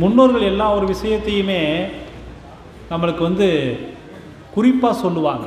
முன்னோர்கள் எல்லா ஒரு விஷயத்தையுமே நம்மளுக்கு வந்து குறிப்பாக சொல்லுவாங்க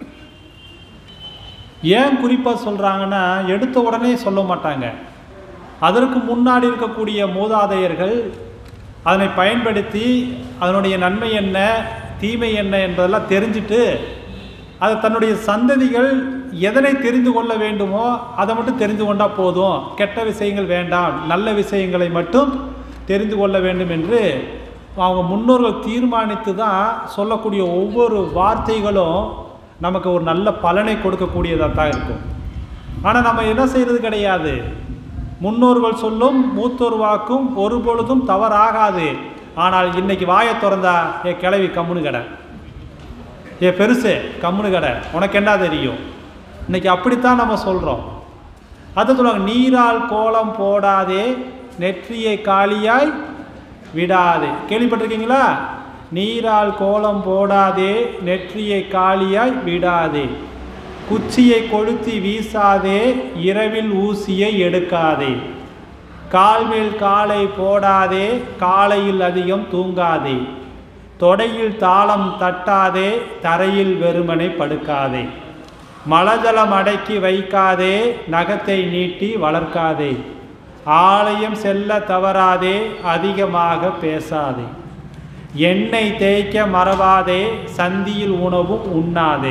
ஏன் குறிப்பாக சொல்கிறாங்கன்னா எடுத்த உடனே சொல்ல மாட்டாங்க அதற்கு முன்னாடி இருக்கக்கூடிய மூதாதையர்கள் அதனை பயன்படுத்தி அதனுடைய நன்மை என்ன தீமை என்ன என்பதெல்லாம் தெரிஞ்சுட்டு அதை தன்னுடைய சந்ததிகள் எதனை தெரிந்து கொள்ள வேண்டுமோ அதை மட்டும் தெரிந்து கொண்டால் போதும் கெட்ட விஷயங்கள் வேண்டாம் நல்ல விஷயங்களை மட்டும் தெரிந்து கொள்ள வேண்டும் என்று அவங்க முன்னோர்கள் தீர்மானித்து தான் சொல்லக்கூடிய ஒவ்வொரு வார்த்தைகளும் நமக்கு ஒரு நல்ல பலனை கொடுக்கக்கூடியதாக தான் இருக்கும் ஆனால் நம்ம என்ன செய்கிறது கிடையாது முன்னோர்கள் சொல்லும் மூத்தோர் வாக்கும் ஒரு பொழுதும் தவறாகாது ஆனால் இன்னைக்கு வாயை திறந்தா ஏ கிளவி கம்முனு கடை ஏ பெருசு கம்முனு கடை உனக்கு என்ன தெரியும் இன்னைக்கு அப்படித்தான் நம்ம சொல்கிறோம் அதை சொல்லுவாங்க நீரால் கோலம் போடாதே நெற்றியை காலியாய் விடாதே கேள்விப்பட்டிருக்கீங்களா நீரால் கோலம் போடாதே நெற்றியை காலியாய் விடாதே குச்சியை கொளுத்தி வீசாதே இரவில் ஊசியை எடுக்காதே கால்மேல் காலை போடாதே காலையில் அதிகம் தூங்காதே தொடையில் தாளம் தட்டாதே தரையில் வெறுமனை படுக்காதே மலஜலம் அடக்கி வைக்காதே நகத்தை நீட்டி வளர்க்காதே ஆலயம் செல்ல தவறாதே அதிகமாக பேசாதே எண்ணெய் தேய்க்க மறவாதே சந்தியில் உணவும் உண்ணாதே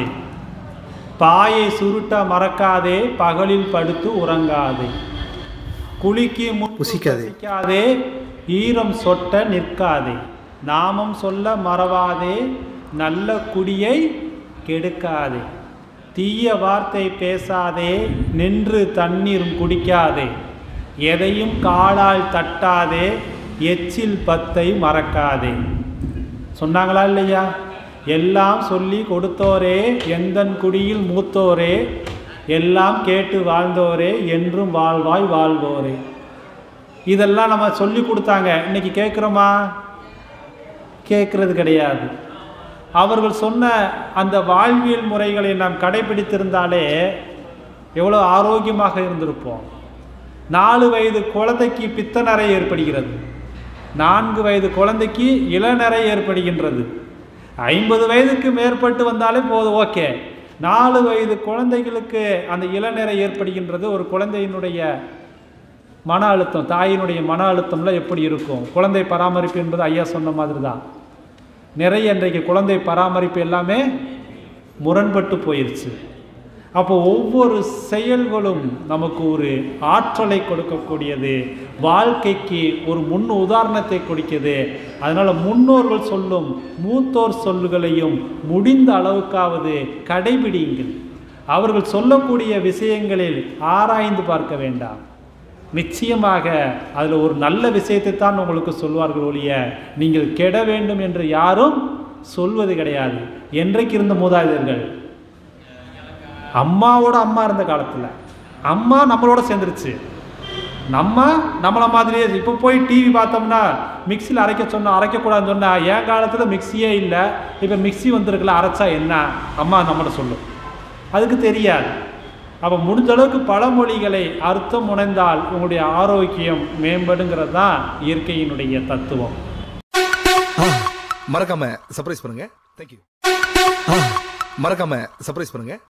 பாயை சுருட்ட மறக்காதே பகலில் படுத்து உறங்காதே குளிக்கு முன் புசிக்காதே. புசிக்காதே ஈரம் சொட்ட நிற்காதே நாமம் சொல்ல மறவாதே நல்ல குடியை கெடுக்காதே தீய வார்த்தை பேசாதே நின்று தண்ணீர் குடிக்காதே எதையும் காலால் தட்டாதே எச்சில் பத்தை மறக்காதே சொன்னாங்களா இல்லையா எல்லாம் சொல்லி கொடுத்தோரே எந்தன் குடியில் மூத்தோரே எல்லாம் கேட்டு வாழ்ந்தோரே என்றும் வாழ்வாய் வாழ்வோரே இதெல்லாம் நம்ம சொல்லி கொடுத்தாங்க இன்னைக்கு கேட்குறோமா கேட்குறது கிடையாது அவர்கள் சொன்ன அந்த வாழ்வியல் முறைகளை நாம் கடைபிடித்திருந்தாலே எவ்வளோ ஆரோக்கியமாக இருந்திருப்போம் நாலு வயது குழந்தைக்கு பித்தநரை ஏற்படுகிறது நான்கு வயது குழந்தைக்கு இளநரை ஏற்படுகின்றது ஐம்பது வயதுக்கு மேற்பட்டு வந்தாலே போதும் ஓகே நாலு வயது குழந்தைகளுக்கு அந்த இளநரை ஏற்படுகின்றது ஒரு குழந்தையினுடைய மன அழுத்தம் தாயினுடைய மன அழுத்தம்லாம் எப்படி இருக்கும் குழந்தை பராமரிப்பு என்பது ஐயா சொன்ன மாதிரி தான் நிறைய இன்றைக்கு குழந்தை பராமரிப்பு எல்லாமே முரண்பட்டு போயிருச்சு அப்போ ஒவ்வொரு செயல்களும் நமக்கு ஒரு ஆற்றலை கொடுக்கக்கூடியது வாழ்க்கைக்கு ஒரு முன் உதாரணத்தை கொடுக்கிறது அதனால் முன்னோர்கள் சொல்லும் மூத்தோர் சொல்லுகளையும் முடிந்த அளவுக்காவது கடைபிடியுங்கள் அவர்கள் சொல்லக்கூடிய விஷயங்களில் ஆராய்ந்து பார்க்க வேண்டாம் நிச்சயமாக அதில் ஒரு நல்ல விஷயத்தை தான் உங்களுக்கு சொல்வார்கள் ஒழிய நீங்கள் கெட வேண்டும் என்று யாரும் சொல்வது கிடையாது என்றைக்கு இருந்த மூதாதையர்கள் அம்மாவோட அம்மா இருந்த காலத்தில் அம்மா நம்மளோட சேர்ந்துருச்சு நம்ம நம்மளை மாதிரியே இப்போ போய் டிவி பார்த்தோம்னா மிக்சியில் அரைக்க சொன்னால் அரைக்கக்கூடாதுன்னு சொன்னால் என் காலத்தில் மிக்சியே இல்லை இப்போ மிக்ஸி வந்திருக்குல்ல அரைச்சா என்ன அம்மா நம்மகிட்ட சொல்லும் அதுக்கு தெரியாது அப்போ முடிஞ்ச அளவுக்கு பழமொழிகளை அர்த்தம் உணர்ந்தால் உங்களுடைய ஆரோக்கியம் மேம்படுங்கிறது தான் இயற்கையினுடைய தத்துவம் மறக்காம சர்ப்ரைஸ் பண்ணுங்க தேங்க்யூ மறக்காம சர்ப்ரைஸ் பண்ணுங்க